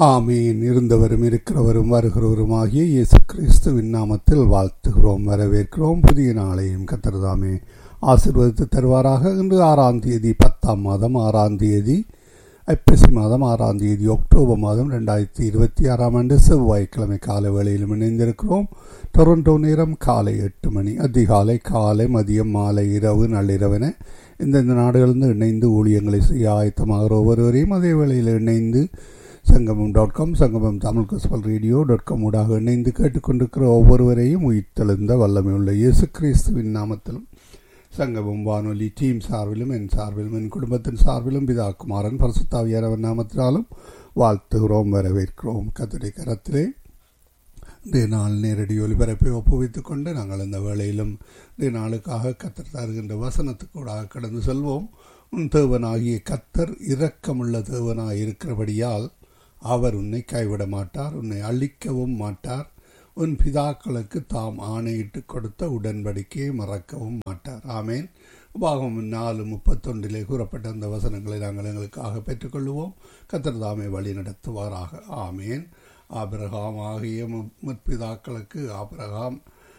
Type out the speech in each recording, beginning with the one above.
ஆமீன் இருந்தவரும் இருக்கிறவரும் வருகிறவருமாகிய இயேசு கிறிஸ்துவின் நாமத்தில் வாழ்த்துகிறோம் வரவேற்கிறோம் புதிய நாளையும் கத்திரதாமே ஆசிர்வதித்து தருவாராக இன்று ஆறாம் தேதி பத்தாம் மாதம் ஆறாம் தேதி ஐப்பசி மாதம் ஆறாம் தேதி அக்டோபர் மாதம் ரெண்டாயிரத்தி இருபத்தி ஆறாம் ஆண்டு செவ்வாய்க்கிழமை காலை வேளையிலும் இணைந்திருக்கிறோம் டொரண்டோ நேரம் காலை எட்டு மணி அதிகாலை காலை மதியம் மாலை இரவு நள்ளிரவென இந்தந்த நாடுகளிலிருந்து இணைந்து ஊழியங்களை செய்ய ஆயத்தமாகிற ஒவ்வொருவரையும் அதே வேளையில் இணைந்து சங்கமம் dot com Sangamam Tamil gospel radio dot com ஊடாக இணைந்து கேட்டுக்கொண்டிருக்கிற ஒவ்வொருவரையும் உயிர்த்தெழுந்த வல்லமையுள்ள இயேசு கிறிஸ்துவின் நாமத்திலும் சங்கமம் வானொலி டீம் சார்பிலும் என் சார்பிலும் என் குடும்பத்தின் சார்பிலும் பிதா குமாரன் பரசுத்தாவியாரவன் நாமத்தினாலும் வாழ்த்துகிறோம் வரவேற்கிறோம் கத்துரை கரத்திலே இன்றைய நாள் நேரடி ஒலிபரப்பை ஒப்புவித்துக் கொண்டு நாங்கள் இந்த வேளையிலும் இன்றைய நாளுக்காக கத்தர் தருகின்ற வசனத்துக்கூடாக கடந்து செல்வோம் உன் தேவனாகிய கத்தர் இரக்கமுள்ள தேவனாய் இருக்கிறபடியால் அவர் உன்னை கைவிட மாட்டார் உன்னை அழிக்கவும் மாட்டார் உன் பிதாக்களுக்கு தாம் ஆணையிட்டு கொடுத்த உடன்படிக்கையை மறக்கவும் மாட்டார் ஆமேன் உபாகம் நாலு முப்பத்தொன்றிலே கூறப்பட்ட அந்த வசனங்களை நாங்கள் எங்களுக்காக பெற்றுக்கொள்வோம் கத்தர் தாமே வழி நடத்துவாராக ஆமேன் ஆபிரகாம் ஆகிய முற்பிதாக்களுக்கு ஆபிரகாம்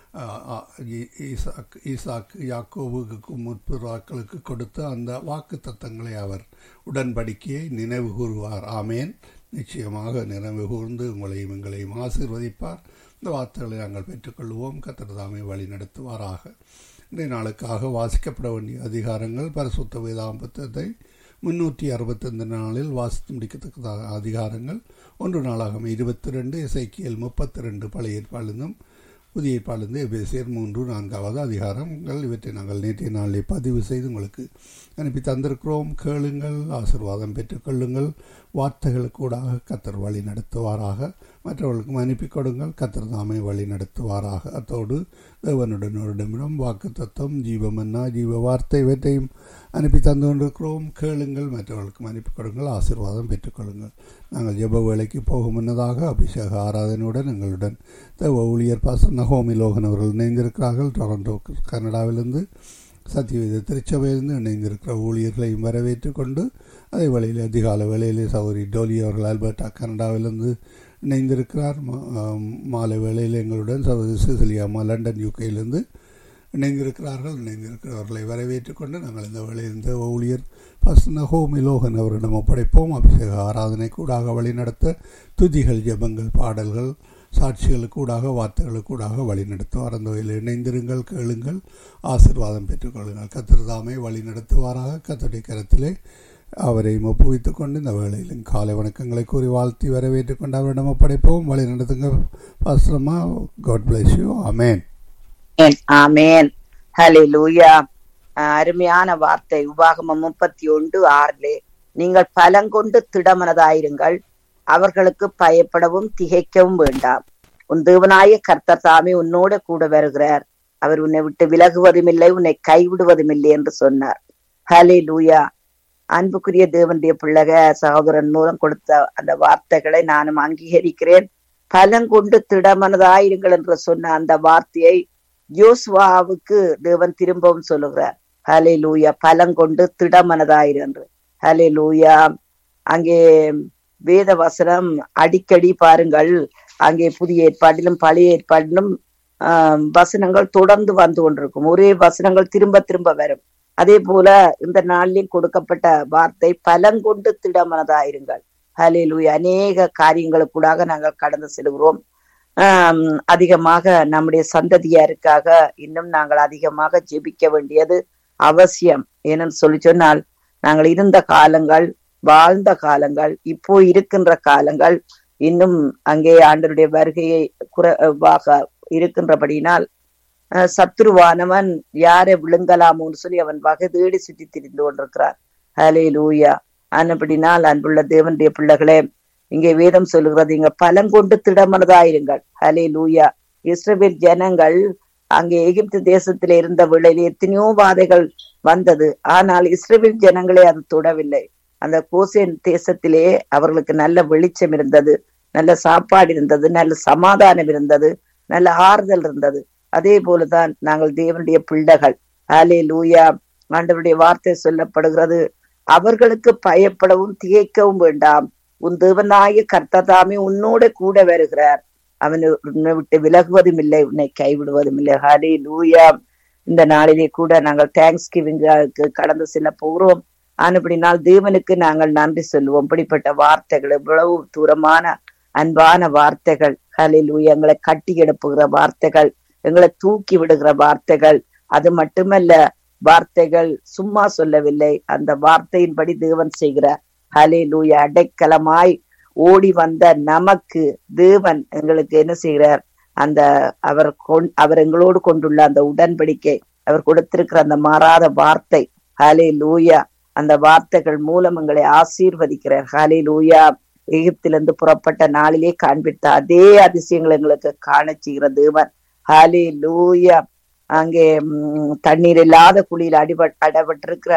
ஈசாக் ஈசாக்கு யாக்கோவுக்கு முற்பிதாக்களுக்கு கொடுத்த அந்த வாக்கு தத்தங்களை அவர் உடன்படிக்கையை நினைவு கூறுவார் ஆமேன் நிச்சயமாக நினைவு கூர்ந்து உங்களையும் எங்களையும் ஆசீர்வதிப்பார் இந்த வார்த்தைகளை நாங்கள் பெற்றுக்கொள்வோம் கத்திரதாமை வழி நடத்துவாராக இன்றைய நாளுக்காக வாசிக்கப்பட வேண்டிய அதிகாரங்கள் பரிசுத்த வேதாம்பத்தத்தை முன்னூற்றி அறுபத்தைந்து நாளில் வாசித்து முடிக்கத்தக்க அதிகாரங்கள் ஒன்று நாளாகம் இருபத்தி ரெண்டு இசைக்கியல் முப்பத்தி ரெண்டு பழைய ஏற்பாடுந்தும் புதிய ஏற்பாடுந்து எபேசியர் மூன்று நான்காவது அதிகாரங்கள் இவற்றை நாங்கள் நேற்றைய நாளில் பதிவு செய்து உங்களுக்கு அனுப்பி தந்திருக்கிறோம் கேளுங்கள் ஆசிர்வாதம் பெற்றுக்கொள்ளுங்கள் வார்த்தைகளுக்கூடாக கத்தர் வழி நடத்துவாராக மற்றவர்களுக்கும் அனுப்பி கொடுங்கள் கத்தர் தாமே வழி நடத்துவாராக அத்தோடு தேவனுடன் ஒரு நிமிடம் வாக்கு தத்துவம் ஜீவமன்னா ஜீவ வார்த்தை இவற்றையும் அனுப்பி தந்து கொண்டிருக்கிறோம் கேளுங்கள் மற்றவர்களுக்கும் அனுப்பி கொடுங்கள் ஆசிர்வாதம் பெற்றுக்கொள்ளுங்கள் நாங்கள் ஜெப வேலைக்கு போகும் முன்னதாக அபிஷேக ஆராதனையுடன் எங்களுடன் தேவ ஊழியர் பாச நகோமி லோகன் அவர்கள் இணைந்திருக்கிறார்கள் டொரண்டோ கனடாவிலிருந்து சத்தியவேத திருச்சபையிலிருந்து இணைந்திருக்கிற ஊழியர்களையும் வரவேற்று கொண்டு அதே வேளையில் அதிகால வேளையிலே சௌரி டோலி அவர்கள் ஆல்பர்டா கனடாவிலிருந்து இணைந்திருக்கிறார் மாலை வேளையில் எங்களுடன் சகோதரி சிசிலியாமா லண்டன் யூகேயிலிருந்து இணைந்திருக்கிறார்கள் இணைந்திருக்கிறவர்களை வரவேற்று கொண்டு நாங்கள் இந்த வேளையில் இந்த ஊழியர் பஸ் நகோமி லோகன் அவரிடம் ஒப்படைப்போம் அபிஷேக ஆராதனை கூடாக வழிநடத்த துதிகள் ஜபங்கள் பாடல்கள் சாட்சிகளுக்கூடாக வார்த்தைகளுக்கூடாக வழி நடத்துவார் அந்த வகையில் இணைந்திருங்கள் கேளுங்கள் ஆசிர்வாதம் பெற்றுக்கொள்ளுங்கள் கத்திரதாமே வழி நடத்துவாராக கத்தருடைய கரத்திலே அவரை ஒப்புவித்துக் கொண்டு இந்த வேளையிலும் காலை வணக்கங்களை கூறி வாழ்த்தி வரவேற்றுக் கொண்டு அவரிடம் ஒப்படைப்போம் வழி நடத்துங்க பாஸ்டர்மா God bless you amen amen hallelujah அருமையான வார்த்தை உபாகமம் முப்பத்தி ஒன்று ஆறிலே நீங்கள் பலங்கொண்டு திடமனதாயிருங்கள் அவர்களுக்கு பயப்படவும் திகைக்கவும் வேண்டாம் உன் தேவனாய கர்த்தர் தாமே உன்னோட கூட வருகிறார் அவர் உன்னை விட்டு விலகுவதும் இல்லை உன்னை கைவிடுவதும் இல்லை என்று சொன்னார் ஹலே லூயா அன்புக்குரிய தேவனுடைய பிள்ளைக சகோதரன் மூலம் கொடுத்த அந்த வார்த்தைகளை நானும் அங்கீகரிக்கிறேன் பலங்கொண்டு திடமனதாயிருங்கள் என்று சொன்ன அந்த வார்த்தையை யோசுவாவுக்கு தேவன் திரும்பவும் சொல்லுகிறார் ஹலே லூயா பலங்கொண்டு திடமனதாயிரு என்று ஹலே லூயா அங்கே வேத வசனம் அடிக்கடி பாருங்கள் அங்கே புதிய ஏற்பாட்டிலும் பழைய ஏற்பாட்டிலும் வசனங்கள் தொடர்ந்து வந்து கொண்டிருக்கும் ஒரே வசனங்கள் திரும்ப திரும்ப வரும் அதே போல இந்த நாளிலும் கொடுக்கப்பட்ட வார்த்தை பலங்கொண்டு திடமனதாயிருங்கள் ஹலிலூய் அநேக காரியங்களுக்கூடாக நாங்கள் கடந்து செல்கிறோம் ஆஹ் அதிகமாக நம்முடைய சந்ததியாருக்காக இன்னும் நாங்கள் அதிகமாக ஜெபிக்க வேண்டியது அவசியம் ஏன்னு சொல்லி சொன்னால் நாங்கள் இருந்த காலங்கள் வாழ்ந்த காலங்கள் இப்போ இருக்கின்ற காலங்கள் இன்னும் அங்கே ஆண்டருடைய வருகையை குறைவாக இருக்கின்றபடியினால் சத்ருவானவன் யாரை விழுங்கலாமோன்னு சொல்லி அவன் வகை தேடி சுற்றி திரிந்து கொண்டிருக்கிறார் ஹலே லூயா ஆனபடினால் அன்புள்ள தேவனுடைய பிள்ளைகளே இங்கே வேதம் சொல்லுகிறது இங்க பலங்கொண்டு திடமனதாயிருங்கள் ஹலே லூயா இஸ்ரேல் ஜனங்கள் அங்கே எகிப்து தேசத்திலே இருந்த வேளையில் எத்தனையோ வாதைகள் வந்தது ஆனால் இஸ்ரேல் ஜனங்களே அது தொடவில்லை அந்த கோசேன் தேசத்திலே அவர்களுக்கு நல்ல வெளிச்சம் இருந்தது நல்ல சாப்பாடு இருந்தது நல்ல சமாதானம் இருந்தது நல்ல ஆறுதல் இருந்தது அதே போலதான் நாங்கள் தேவனுடைய பிள்ளைகள் ஆலே லூயா ஆண்டவருடைய வார்த்தை சொல்லப்படுகிறது அவர்களுக்கு பயப்படவும் திகைக்கவும் வேண்டாம் உன் தேவனாய கர்த்ததாமே உன்னோட கூட வருகிறார் அவன் உன்னை விட்டு விலகுவதும் இல்லை உன்னை கைவிடுவதும் இல்லை ஹலே லூயா இந்த நாளிலே கூட நாங்கள் தேங்க்ஸ் கிவிங்க்கு கடந்து செல்ல போகிறோம் ஆனபடினால் தேவனுக்கு நாங்கள் நன்றி சொல்லுவோம் இப்படிப்பட்ட வார்த்தைகள் இவ்வளவு தூரமான அன்பான வார்த்தைகள் ஹலில் எங்களை கட்டி எடுப்புகிற வார்த்தைகள் எங்களை தூக்கி விடுகிற வார்த்தைகள் அது மட்டுமல்ல வார்த்தைகள் சும்மா சொல்லவில்லை அந்த வார்த்தையின்படி தேவன் செய்கிறார் ஹலே லூயா அடைக்கலமாய் ஓடி வந்த நமக்கு தேவன் எங்களுக்கு என்ன செய்கிறார் அந்த அவர் கொண் அவர் எங்களோடு கொண்டுள்ள அந்த உடன்படிக்கை அவர் கொடுத்திருக்கிற அந்த மாறாத வார்த்தை ஹலே லூயா அந்த வார்த்தைகள் மூலம் எங்களை ஆசீர்வதிக்கிறார் ஹலே லூயா எகிப்திலிருந்து புறப்பட்ட நாளிலே காண்பித்த அதே அதிசயங்கள் எங்களுக்கு காண செய்கிற தேவன் ஹலே லூயா அங்கே தண்ணீர் இல்லாத குழியில் அடிபட் அடைபட்டிருக்கிற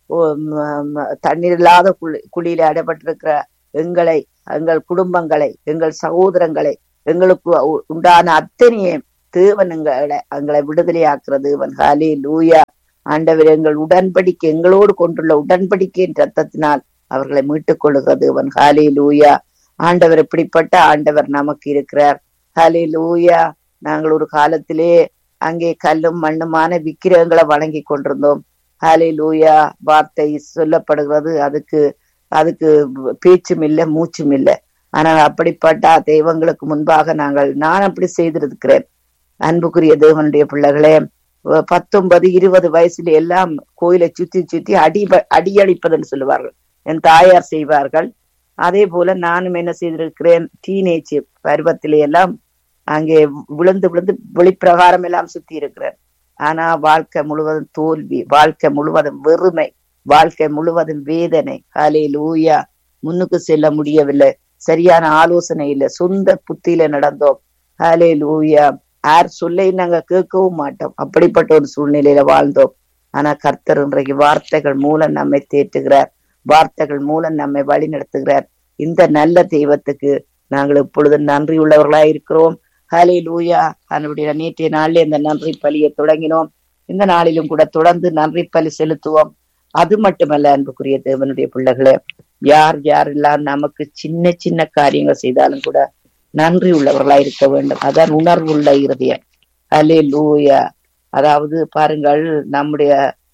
தண்ணீர் இல்லாத குழி குழியில அடைபட்டிருக்கிற எங்களை எங்கள் குடும்பங்களை எங்கள் சகோதரங்களை எங்களுக்கு உண்டான அத்தனையும் தேவன் எங்களை எங்களை விடுதலையாக்குற தேவன் ஹாலே லூயா ஆண்டவர் எங்கள் உடன்படிக்கை எங்களோடு கொண்டுள்ள உடன்படிக்கையின் ரத்தத்தினால் அவர்களை மீட்டுக் கொள்ளுகிற தேவன் ஹாலே லூயா ஆண்டவர் இப்படிப்பட்ட ஆண்டவர் நமக்கு இருக்கிறார் ஹாலே லூயா நாங்கள் ஒரு காலத்திலே அங்கே கல்லும் மண்ணுமான விக்கிரகங்களை வணங்கி கொண்டிருந்தோம் ஹாலே லூயா வார்த்தை சொல்லப்படுகிறது அதுக்கு அதுக்கு பேச்சும் இல்லை மூச்சும் இல்லை ஆனால் அப்படிப்பட்ட தெய்வங்களுக்கு முன்பாக நாங்கள் நான் அப்படி செய்திருக்கிறேன் அன்புக்குரிய தேவனுடைய பிள்ளைகளே பத்தொன்பது இருபது வயசுல எல்லாம் கோயிலை சுத்தி சுத்தி அடி அடியடிப்பதுன்னு சொல்லுவார்கள் என் தாயார் செய்வார்கள் அதே போல நானும் என்ன செய்திருக்கிறேன் டீனேஜ் பருவத்திலே எல்லாம் அங்கே விழுந்து விழுந்து வெளிப்பிரகாரம் எல்லாம் சுத்தி இருக்கிறேன் ஆனா வாழ்க்கை முழுவதும் தோல்வி வாழ்க்கை முழுவதும் வெறுமை வாழ்க்கை முழுவதும் வேதனை காலை லூயா முன்னுக்கு செல்ல முடியவில்லை சரியான ஆலோசனை இல்லை சொந்த புத்தியில நடந்தோம் ஹாலே லூயா யார் சொல்லை நாங்க கேட்கவும் மாட்டோம் அப்படிப்பட்ட ஒரு சூழ்நிலையில வாழ்ந்தோம் ஆனா கர்த்தர் இன்றைக்கு வார்த்தைகள் மூலம் நம்மை தேற்றுகிறார் வார்த்தைகள் மூலம் நம்மை வழி நடத்துகிறார் இந்த நல்ல தெய்வத்துக்கு நாங்கள் இப்பொழுது நன்றி உள்ளவர்களா இருக்கிறோம் ஹலே லூயா அதனுடைய நேற்றைய நாளிலே இந்த நன்றி பலியை தொடங்கினோம் இந்த நாளிலும் கூட தொடர்ந்து நன்றி பலி செலுத்துவோம் அது மட்டுமல்ல அன்புக்குரிய தேவனுடைய பிள்ளைகளே யார் யாரெல்லாம் நமக்கு சின்ன சின்ன காரியங்கள் செய்தாலும் கூட நன்றி உள்ளவர்களா இருக்க வேண்டும் அதான் உணர்வுள்ள இருதயம் அலே லூயா அதாவது பாருங்கள் நம்முடைய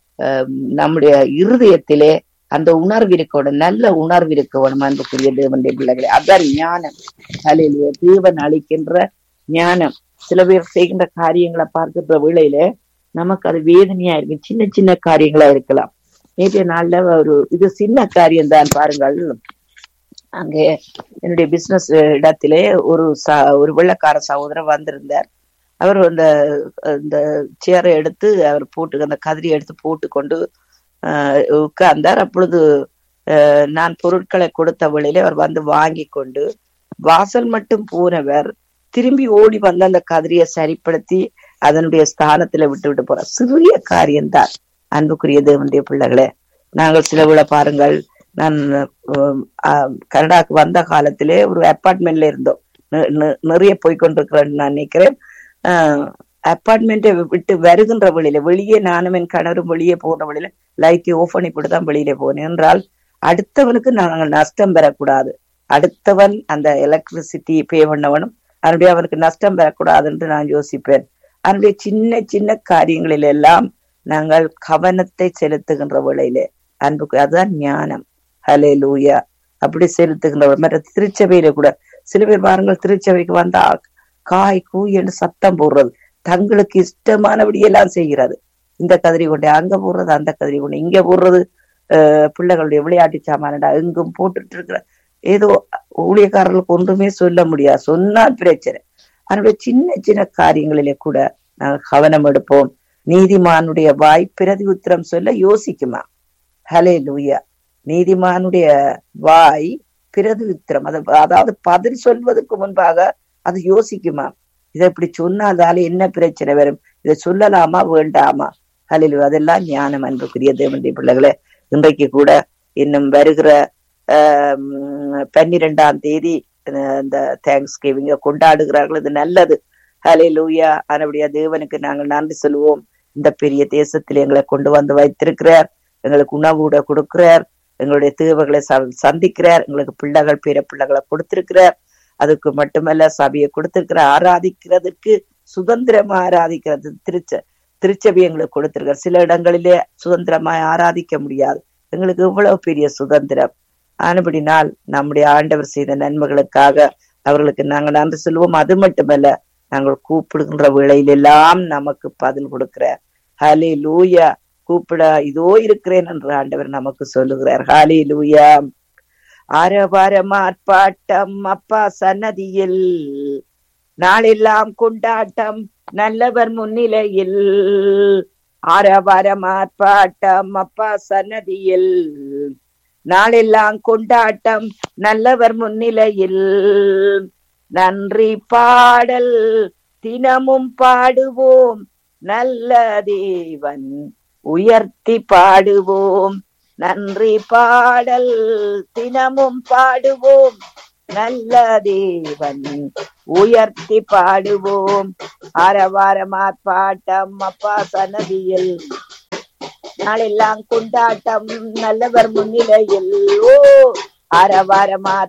நம்முடைய இருதயத்திலே அந்த உணர்வு இருக்கணும் நல்ல உணர்வு இருக்கணும் அன்புக்குரிய தேவனுடைய பிள்ளைகளே அதான் ஞானம் அலையில தேவன் அளிக்கின்ற ஞானம் சில பேர் செய்கின்ற காரியங்களை பார்க்கின்ற வேளையில நமக்கு அது வேதனையா இருக்கு சின்ன சின்ன காரியங்களா இருக்கலாம் நேற்றைய நாள்ல ஒரு இது சின்ன காரியம் தான் பாருங்கள் அங்கே என்னுடைய பிசினஸ் இடத்திலே ஒரு ச ஒரு வெள்ளக்கார சகோதரர் வந்திருந்தார் அவர் அந்த இந்த சேரை எடுத்து அவர் போட்டு அந்த கதிரி எடுத்து போட்டு கொண்டு உட்கார்ந்தார் அப்பொழுது நான் பொருட்களை கொடுத்த வழியில அவர் வந்து வாங்கி கொண்டு வாசல் மட்டும் போனவர் திரும்பி ஓடி வந்து அந்த கதிரியை சரிப்படுத்தி அதனுடைய ஸ்தானத்துல விட்டு விட்டு போற சிறிய காரியம்தான் அன்புக்குரிய தேவனுடைய பிள்ளைகளே நாங்கள் சில விழ பாருங்கள் நான் கனடாக்கு வந்த காலத்திலே ஒரு அப்பார்ட்மெண்ட்ல இருந்தோம் நிறைய போய்கொண்டிருக்கிறேன் நான் நினைக்கிறேன் அப்பார்ட்மெண்ட்டை விட்டு வருகின்ற வழியில வெளியே நானும் என் கணவரும் வெளியே போகிற வழியில லைட்டை ஓஃப் பண்ணி போட்டு தான் வெளியில போனேன் என்றால் அடுத்தவனுக்கு நாங்கள் நஷ்டம் பெறக்கூடாது அடுத்தவன் அந்த எலக்ட்ரிசிட்டி பே பண்ணவனும் அதனுடைய அவனுக்கு நஷ்டம் பெறக்கூடாது என்று நான் யோசிப்பேன் அதனுடைய சின்ன சின்ன காரியங்களில் எல்லாம் நாங்கள் கவனத்தை செலுத்துகின்ற வேளையிலே அன்புக்கு அதுதான் ஞானம் ஹலே லூயா அப்படி செலுத்துகின்ற மற்ற திருச்சபையில கூட சில பேர் பாருங்கள் திருச்சபைக்கு வந்தா காய் கூய் என்று சத்தம் போடுறது தங்களுக்கு இஷ்டமானபடி எல்லாம் செய்கிறது இந்த கதிரி கொண்டு அங்க போடுறது அந்த கதிரி கொண்டு இங்க போடுறது அஹ் பிள்ளைகளுடைய விளையாட்டு சாமானடா எங்கும் போட்டுட்டு இருக்கிற ஏதோ ஊழியக்காரர்களுக்கு ஒன்றுமே சொல்ல முடியாது சொன்னால் பிரச்சனை அதனுடைய சின்ன சின்ன காரியங்களிலே கூட நாங்கள் கவனம் எடுப்போம் நீதிமானுடைய வாய் பிரதி உத்திரம் சொல்ல யோசிக்குமா ஹலே லூயா நீதிமானுடைய வாய் பிரதி உத்திரம் அதாவது பதில் சொல்வதற்கு முன்பாக அது யோசிக்குமா இதை இப்படி சொன்னாதால என்ன பிரச்சனை வரும் இதை சொல்லலாமா வேண்டாமா ஹலில் அதெல்லாம் ஞானம் அன்புக்குரிய தேவனுடைய பிள்ளைகளே இன்றைக்கு கூட இன்னும் வருகிற பன்னிரெண்டாம் தேதி இந்த தேங்க்ஸ் கிவிங்க கொண்டாடுகிறார்கள் இது நல்லது ஹலே லூயா ஆனபடியா தேவனுக்கு நாங்கள் நன்றி சொல்லுவோம் இந்த பெரிய தேசத்தில் எங்களை கொண்டு வந்து வைத்திருக்கிறார் எங்களுக்கு உணவு கூட கொடுக்கிறார் எங்களுடைய தேவைகளை ச- சந்திக்கிறார் எங்களுக்கு பிள்ளைகள் பிற பிள்ளைகளை கொடுத்திருக்கிறார் அதுக்கு மட்டுமல்ல சபையை கொடுத்திருக்கிற ஆராதிக்கிறதுக்கு சுதந்திரமா ஆராதிக்கிறது திருச்ச திருச்சபை எங்களுக்கு கொடுத்திருக்கார் சில இடங்களிலே சுதந்திரமாய் ஆராதிக்க முடியாது எங்களுக்கு இவ்வளவு பெரிய சுதந்திரம் ஆனபடினால் நம்முடைய ஆண்டவர் செய்த நன்மைகளுக்காக அவர்களுக்கு நாங்கள் நன்றி சொல்லுவோம் அது மட்டுமல்ல நாங்கள் கூப்பிடுகின்ற வேளையிலெல்லாம் நமக்கு பதில் கொடுக்கிறார் ஹலே லூயா கூப்பிட இதோ இருக்கிறேன் என்று ஆண்டவர் நமக்கு சொல்லுகிறார் ஹாலே லூயா ஆரவாரம் ஆர்ப்பாட்டம் அப்பா சன்னதியில் நாளெல்லாம் கொண்டாட்டம் நல்லவர் முன்னிலையில் ஆரவாரம் ஆர்ப்பாட்டம் அப்பா சன்னதியில் நாளெல்லாம் கொண்டாட்டம் நல்லவர் முன்னிலையில் நன்றி பாடல் தினமும் பாடுவோம் நல்ல தேவன் உயர்த்தி பாடுவோம் நன்றி பாடல் தினமும் பாடுவோம் நல்ல தேவன் உயர்த்தி பாடுவோம் ஆரவாரம் ஆர்ப்பாட்டம் அப்பா சன்னதியில் நாளெல்லாம் கொண்டாட்டம் நல்லவர் முன்னிலையில் ஓ ஆரவாரம்